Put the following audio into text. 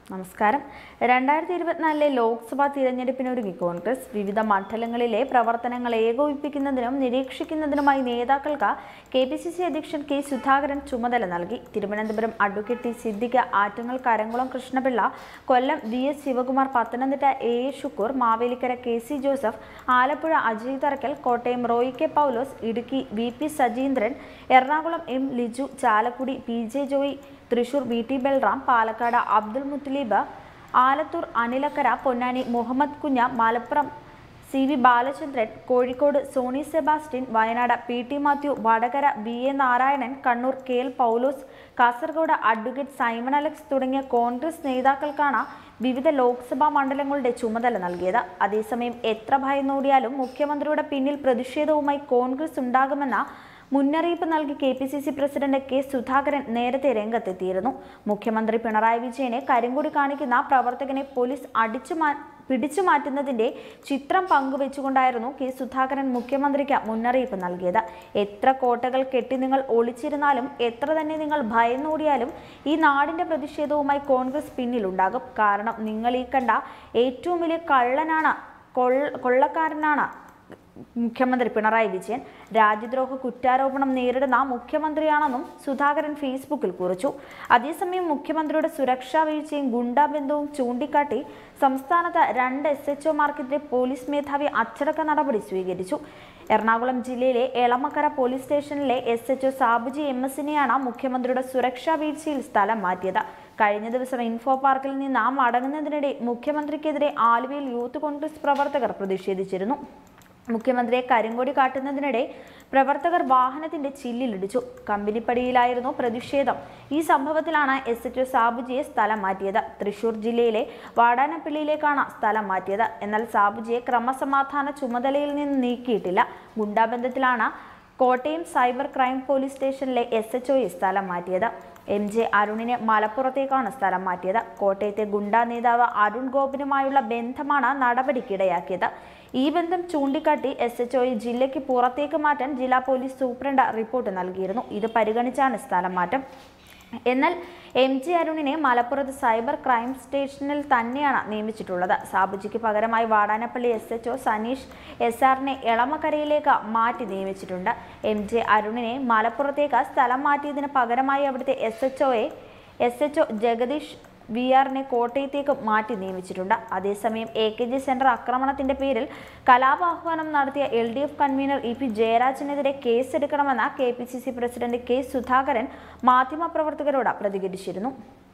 നമസ്കാരം രണ്ടായിരത്തി ഇരുപത്തിനാലിലെ ലോക്സഭാ തിരഞ്ഞെടുപ്പിനൊരുങ്ങി കോൺഗ്രസ് വിവിധ മണ്ഡലങ്ങളിലെ പ്രവർത്തനങ്ങൾ ഏകോപിപ്പിക്കുന്നതിനും നിരീക്ഷിക്കുന്നതിനുമായി നേതാക്കൾക്ക് കെ പി സി സി അധ്യക്ഷൻ കെ സുധാകരൻ ചുമതല നൽകി Thiruvananthapuram advocate T Siddique Attingal Karamkulam Krishnapillai Kollam V S Sivakumar Pathanamthitta A A Shukoor Mavelikkara K C Joseph Alappuzha Ajay Tharakkal Kottayam Roy K Paulose Idukki V P Sajeendran Ernakulam M Liju Chalakudy P J Joy Thrissur V T Balram Palakkad Abdul Muthaleeb Alathur Anilakkara Ponnani Muhammad Kunhi Malappuram C V Balachandran Kozhikode Sony Sebastian Wayanad P T Mathew Vadakara V A Narayanan Kannur K L Paulose Kasaragod advocate Simon Alex തുടങ്ങിയ കോൺഗ്രസ് നേതാക്കൾക്കാണ് വിവിധ ലോക്സഭാ മണ്ഡലങ്ങളുടെ ചുമതല നൽകിയത് അതേസമയം എത്ര ഭയന്നോടിയാലും മുഖ്യമന്ത്രിയുടെ പിന്നിൽ പ്രതിഷേധവുമായി കോൺഗ്രസ് ഉണ്ടാകുമെന്ന മുന്നറിയിപ്പ് നൽകി K P C C president K Sudhakaran നേരത്തെ രംഗത്തെത്തിയിരുന്നു മുഖ്യമന്ത്രി പിണറായി വിജയനെ കരിങ്കൊടി കാണിക്കുന്ന പ്രവർത്തകനെ പോലീസ് അടിച്ചു മാ പിടിച്ചു മാറ്റുന്നതിന്റെ ചിത്രം പങ്കുവെച്ചുകൊണ്ടായിരുന്നു കെ സുധാകരൻ മുഖ്യമന്ത്രിക്ക് മുന്നറിയിപ്പ് നൽകിയത് എത്ര കോട്ടകൾ കെട്ടി നിങ്ങൾ ഒളിച്ചിരുന്നാലും എത്ര തന്നെ നിങ്ങൾ ഭയന്നോടിയാലും ഈ നാടിന്റെ പ്രതിഷേധവുമായി കോൺഗ്രസ് പിന്നിലുണ്ടാകും കാരണം നിങ്ങൾ ഈ കണ്ട ഏറ്റവും വലിയ കള്ളനാണ് കൊള്ള കൊള്ളക്കാരനാണ് മുഖ്യമന്ത്രി പിണറായി വിജയൻ രാജ്യദ്രോഹ കുറ്റാരോപണം നേരിടുന്ന മുഖ്യമന്ത്രിയാണെന്നും സുധാകരൻ ഫേസ്ബുക്കിൽ കുറിച്ചു അതേസമയം മുഖ്യമന്ത്രിയുടെ സുരക്ഷാ വീഴ്ചയും ഗുണ്ടാബന്ധവും ചൂണ്ടിക്കാട്ടി സംസ്ഥാനത്ത് രണ്ട് എസ് എച്ച് ഒമാർക്കെതിരെ പോലീസ് മേധാവി അച്ചടക്ക നടപടി സ്വീകരിച്ചു എറണാകുളം ജില്ലയിലെ എളമക്കര പോലീസ് സ്റ്റേഷനിലെ S H O Sabuji M എസിനെയാണ് മുഖ്യമന്ത്രിയുടെ സുരക്ഷാ വീഴ്ചയിൽ സ്ഥലം മാറ്റിയത് കഴിഞ്ഞ ദിവസം ഇൻഫോ പാർക്കിൽ നിന്ന് മടങ്ങുന്നതിനിടെ മുഖ്യമന്ത്രിക്കെതിരെ ആലുവയിൽ യൂത്ത് കോൺഗ്രസ് പ്രവർത്തകർ പ്രതിഷേധിച്ചിരുന്നു മുഖ്യമന്ത്രിയെ കരിങ്കൊടി കാട്ടുന്നതിനിടെ പ്രവർത്തകർ വാഹനത്തിന്റെ ചില്ലിലിടിച്ചു കമ്പനിപ്പടിയിലായിരുന്നു പ്രതിഷേധം ഈ സംഭവത്തിലാണ് എസ് എച്ച് ഒ സാബുജിയെ സ്ഥലം മാറ്റിയത് തൃശൂർ ജില്ലയിലെ വാടാനപ്പള്ളിയിലേക്കാണ് സ്ഥലം മാറ്റിയത് എന്നാൽ സാബുജിയെ ക്രമസമാധാന ചുമതലയിൽ നിന്ന് നീക്കിയിട്ടില്ല ഗുണ്ടാബന്ധത്തിലാണ് കോട്ടയം സൈബർ ക്രൈം പോലീസ് സ്റ്റേഷനിലെ എസ് എച്ച് ഒയെ സ്ഥലം മാറ്റിയത് എം ജെ അരുണിനെ മലപ്പുറത്തേക്കാണ് സ്ഥലം മാറ്റിയത് കോട്ടയത്തെ ഗുണ്ടാ നേതാവ് അരുൺ ഗോപിനുമായുള്ള ബന്ധമാണ് നടപടിക്കിടയാക്കിയത് ഈ ബന്ധം ചൂണ്ടിക്കാട്ടി എസ് എച്ച് ഒയെ ജില്ലയ്ക്ക് പുറത്തേക്ക് മാറ്റാൻ ജില്ലാ പോലീസ് സൂപ്രണ്ട് റിപ്പോർട്ട് നൽകിയിരുന്നു ഇത് പരിഗണിച്ചാണ് സ്ഥലം മാറ്റം എന്നാൽ എം ജി അരുണിനെ മലപ്പുറത്ത് സൈബർ ക്രൈം സ്റ്റേഷനിൽ തന്നെയാണ് നിയമിച്ചിട്ടുള്ളത് സാബുജിക്ക് പകരമായി Vadanappally S H O Saneesh S ആറിനെ എളമക്കരയിലേക്ക് മാറ്റി നിയമിച്ചിട്ടുണ്ട് എം ജെ അരുണിനെ മലപ്പുറത്തേക്ക് സ്ഥലം മാറ്റിയതിന് പകരമായി അവിടുത്തെ എസ് എച്ച് ഒയെ S H O Jagadish V ആറിനെ കോട്ടയത്തേക്ക് മാറ്റി നിയമിച്ചിട്ടുണ്ട് അതേസമയം എ കെ ജി സെന്റർ ആക്രമണത്തിന്റെ പേരിൽ കലാപാഹ്വാനം നടത്തിയ L D F convenor E P ജയരാജനെതിരെ കേസെടുക്കണമെന്ന K P C C president K Sudhakaran മാധ്യമപ്രവർത്തകരോട് പ്രതികരിച്ചിരുന്നു